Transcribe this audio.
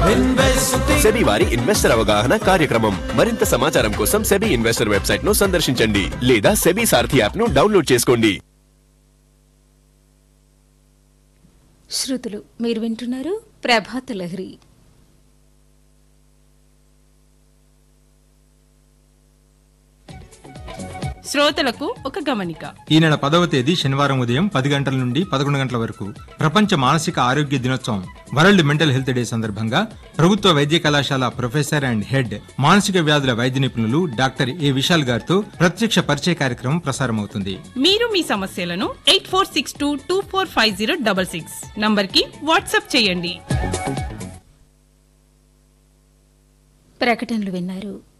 SEBI వారి investor అవగాహన కార్యక్రమం మరింత సమాచారం కోసం సెబీ ఇన్వెస్టర్ వెబ్సైట్ ను సందర్శించండి లేదా సెబీ సారథి యాప్ ను డౌన్లోడ్ చేసుకోండి శృతులు మీరు వింటున్నారు ప్రభాత లహరి శ్రోతలకు ఒక గమనిక ఈ నెల పదవ తేదీ శనివారం ఉదయం పది గంటల నుండి పదకొండు గంటల వరకు ప్రపంచ మానసిక ఆరోగ్య దినోత్సవం వరల్డ్ మెంటల్ హెల్త్ డే సందర్భంగా ప్రభుత్వ వైద్య కళాశాల ప్రొఫెసర్ అండ్ హెడ్ మానసిక వ్యాధుల వైద్య నిపుణులు డాక్టర్ ఏ విశాల్ గారితో ప్రత్యక్ష పరిచయ కార్యక్రమం ప్రసారమవుతుంది మీరు మీ సమస్యలను eight four six two two four five zero double six number కి వాట్సాప్ చేయండి ప్రకటనలు విన్నారు